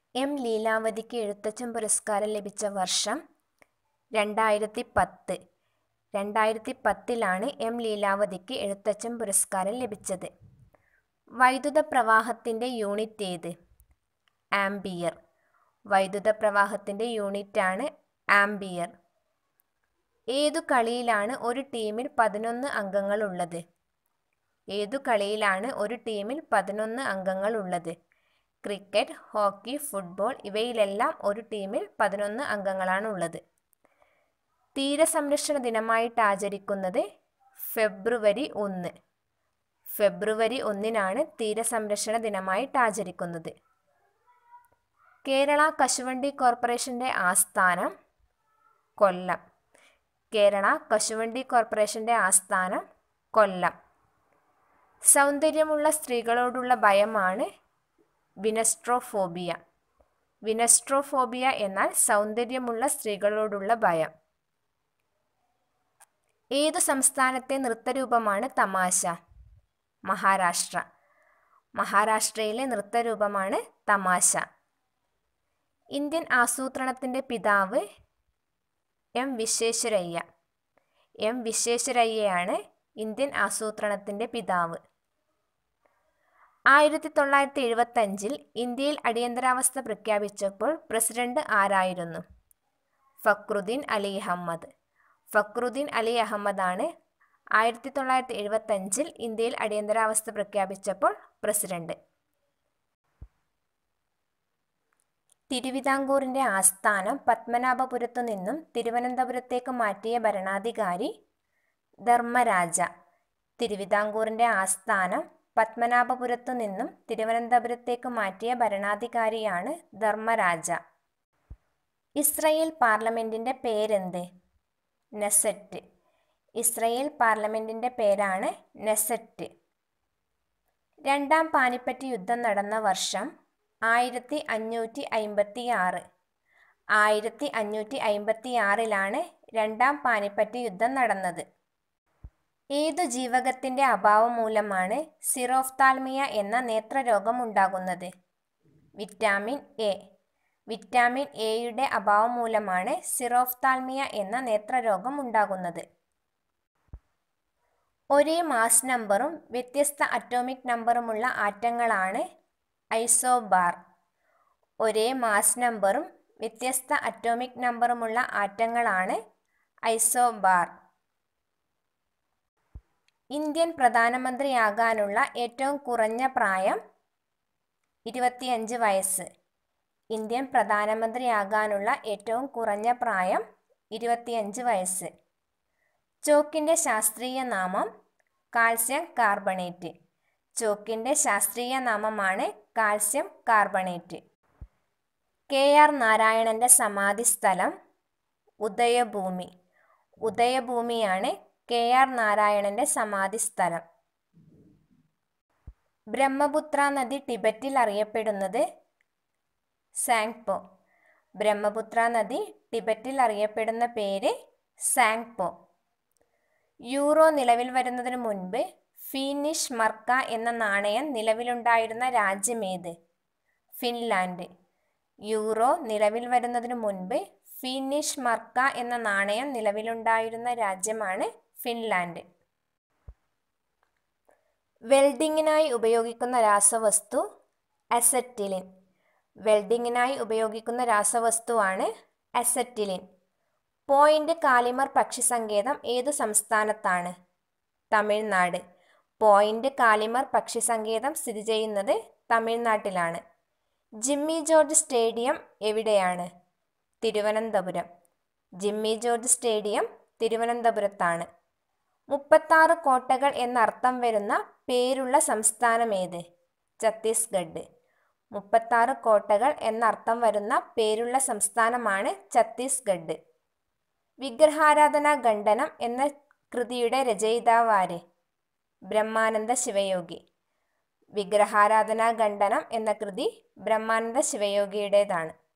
M ലീലാവതിക്ക് Ezhuthachan പുരസ്കാരം ലഭിച്ച വർഷം രണ്ടായിരത്തി പത്ത് രണ്ടായിരത്തി പത്തിലാണ് എം ലീലാവതിക്ക് എഴുത്തച്ഛൻ പുരസ്കാരം ലഭിച്ചത് വൈദ്യുത പ്രവാഹത്തിൻ്റെ യൂണിറ്റ് ഏത് ആംബിയർ വൈദ്യുത പ്രവാഹത്തിൻ്റെ യൂണിറ്റാണ് ആംബിയർ ഏതു കളിയിലാണ് ഒരു ടീമിൽ പതിനൊന്ന് അംഗങ്ങളുള്ളത് ഏതു കളിയിലാണ് ഒരു ടീമിൽ പതിനൊന്ന് അംഗങ്ങളുള്ളത് ക്രിക്കറ്റ് ഹോക്കി ഫുട്ബോൾ ഇവയിലെല്ലാം ഒരു ടീമിൽ പതിനൊന്ന് അംഗങ്ങളാണ് ഉള്ളത് തീരസംരക്ഷണ ദിനമായിട്ട് ആചരിക്കുന്നത് ഫെബ്രുവരി ഒന്ന് ഫെബ്രുവരി ഒന്നിനാണ് തീരസംരക്ഷണ ദിനമായിട്ട് ആചരിക്കുന്നത് കേരള കശുവണ്ടി കോർപ്പറേഷൻ്റെ ആസ്ഥാനം കൊല്ലം കേരള കശുവണ്ടി കോർപ്പറേഷൻ്റെ ആസ്ഥാനം കൊല്ലം സൗന്ദര്യമുള്ള സ്ത്രീകളോടുള്ള ഭയമാണ് വിനസ്ട്രോഫോബിയ വിനസ്ട്രോഫോബിയ എന്നാൽ സൗന്ദര്യമുള്ള സ്ത്രീകളോടുള്ള ഭയം ഏതു സംസ്ഥാനത്തെ നൃത്തരൂപമാണ് തമാശ മഹാരാഷ്ട്ര മഹാരാഷ്ട്രയിലെ നൃത്തരൂപമാണ് തമാശ ഇന്ത്യൻ ആസൂത്രണത്തിൻ്റെ പിതാവ് എം വിശ്വേശ്വരയ്യ എം വിശ്വേശ്വരയ്യയാണ് ഇന്ത്യൻ ആസൂത്രണത്തിൻ്റെ പിതാവ് ആയിരത്തി തൊള്ളായിരത്തി എഴുപത്തഞ്ചിൽ ഇന്ത്യയിൽ അടിയന്തരാവസ്ഥ പ്രഖ്യാപിച്ചപ്പോൾ പ്രസിഡന്റ് ആരായിരുന്നു ഫക്രുദ്ദീൻ അലി അഹമ്മദ് ഫക്രുദ്ദീൻ അലി അഹമ്മദാണ് ആയിരത്തി തൊള്ളായിരത്തി എഴുപത്തഞ്ചിൽ ഇന്ത്യയിൽ അടിയന്തരാവസ്ഥ പ്രഖ്യാപിച്ചപ്പോൾ പ്രസിഡന്റ് തിരുവിതാംകൂറിൻ്റെ ആസ്ഥാനം പത്മനാഭപുരത്തു നിന്നും തിരുവനന്തപുരത്തേക്ക് മാറ്റിയ ഭരണാധികാരി ധർമ്മരാജ തിരുവിതാംകൂറിൻ്റെ ആസ്ഥാനം പത്മനാഭപുരത്തു നിന്നും തിരുവനന്തപുരത്തേക്ക് മാറ്റിയ ഭരണാധികാരിയാണ് ധർമ്മരാജ ഇസ്രയേൽ പാർലമെൻറ്റിൻ്റെ പേരെന്ത് നെസറ്റ് ഇസ്രയേൽ പാർലമെൻറ്റിൻ്റെ പേരാണ് നെസറ്റ് രണ്ടാം പാനിപ്പറ്റ് യുദ്ധം നടന്ന വർഷം ആയിരത്തി അഞ്ഞൂറ്റി അയിമ്പത്തി ആറ് ആയിരത്തി അഞ്ഞൂറ്റി അയിമ്പത്തി ആറിലാണ് രണ്ടാം പാനിപ്പറ്റ് യുദ്ധം നടന്നത് ഏതു ജീവകത്തിൻ്റെ അഭാവം മൂലമാണ് സിറോഫ്താൽമിയ എന്ന നേത്രരോഗം ഉണ്ടാകുന്നത് വിറ്റാമിൻ എ വിറ്റാമിൻ എയുടെ അഭാവം മൂലമാണ് സിറോഫ്താൽമിയ എന്ന നേത്രരോഗം ഉണ്ടാകുന്നത് ഒരേ മാസ് നമ്പറും വ്യത്യസ്ത അറ്റോമിക് നമ്പറുമുള്ള ആറ്റങ്ങളാണ് ഐസോബാർ ഒരേ മാസ് നമ്പറും വ്യത്യസ്ത അറ്റോമിക് നമ്പറുമുള്ള ആറ്റങ്ങളാണ് ഐസോബാർ ഇന്ത്യൻ പ്രധാനമന്ത്രിയാകാനുള്ള ഏറ്റവും കുറഞ്ഞ പ്രായം ഇരുപത്തിയഞ്ച് വയസ്സ് ഇന്ത്യൻ പ്രധാനമന്ത്രിയാകാനുള്ള ഏറ്റവും കുറഞ്ഞ പ്രായം ഇരുപത്തിയഞ്ച് വയസ്സ് ചോക്കിൻ്റെ ശാസ്ത്രീയ നാമം കാൽസ്യം കാർബണേറ്റ് ചോക്കിൻ്റെ ശാസ്ത്രീയ നാമമാണ് കാൽസ്യം കാർബണേറ്റ് കെ ആർ നാരായണൻ്റെ സമാധി സ്ഥലം ഉദയഭൂമി ഉദയഭൂമിയാണ് കെ ആർ നാരായണൻ്റെ സമാധി സ്ഥലം ബ്രഹ്മപുത്ര നദി ടിബറ്റിൽ അറിയപ്പെടുന്നത് സാങ്പോ ബ്രഹ്മപുത്ര നദി ടിബറ്റിൽ അറിയപ്പെടുന്ന പേര് സാങ്പോ യൂറോ നിലവിൽ വരുന്നതിന് മുൻപ് ഫീനിഷ് മർക്ക എന്ന നാണയം നിലവിലുണ്ടായിരുന്ന രാജ്യമേത് ഫിൻലാൻഡ് യൂറോ നിലവിൽ വരുന്നതിന് മുൻപ് ഫിനിഷ് മർക്ക എന്ന നാണയം നിലവിലുണ്ടായിരുന്ന രാജ്യമാണ് ഫിൻലാൻഡ് വെൽഡിങ്ങിനായി ഉപയോഗിക്കുന്ന രാസവസ്തു അസറ്റിലിൻ വെൽഡിങ്ങിനായി ഉപയോഗിക്കുന്ന രാസവസ്തുവാണ് അസറ്റിലിൻ പോയിന്റ് കാലിമർ പക്ഷി സങ്കേതം ഏതു സംസ്ഥാനത്താണ് തമിഴ്നാട് പോയിന്റ് കാലിമർ പക്ഷി സങ്കേതം സ്ഥിതി ചെയ്യുന്നത് തമിഴ്നാട്ടിലാണ് ജിമ്മി ജോർജ് സ്റ്റേഡിയം എവിടെയാണ് തിരുവനന്തപുരം ജിമ്മി ജോർജ് സ്റ്റേഡിയം തിരുവനന്തപുരത്താണ് മുപ്പത്താറ് കോട്ടകൾ എന്നർത്ഥം വരുന്ന പേരുള്ള സംസ്ഥാനമേത് ഛത്തീസ്ഗഡ് മുപ്പത്താറ് കോട്ടകൾ എന്നർത്ഥം വരുന്ന പേരുള്ള സംസ്ഥാനമാണ് ഛത്തീസ്ഗഡ് വിഗ്രഹാരാധന ഖണ്ഡനം എന്ന കൃതിയുടെ രചയിതാവാര് ബ്രഹ്മാനന്ദ ശിവയോഗി വിഗ്രഹാരാധന ഖണ്ഡനം എന്ന കൃതി ബ്രഹ്മാനന്ദ ശിവയോഗിയുടേതാണ്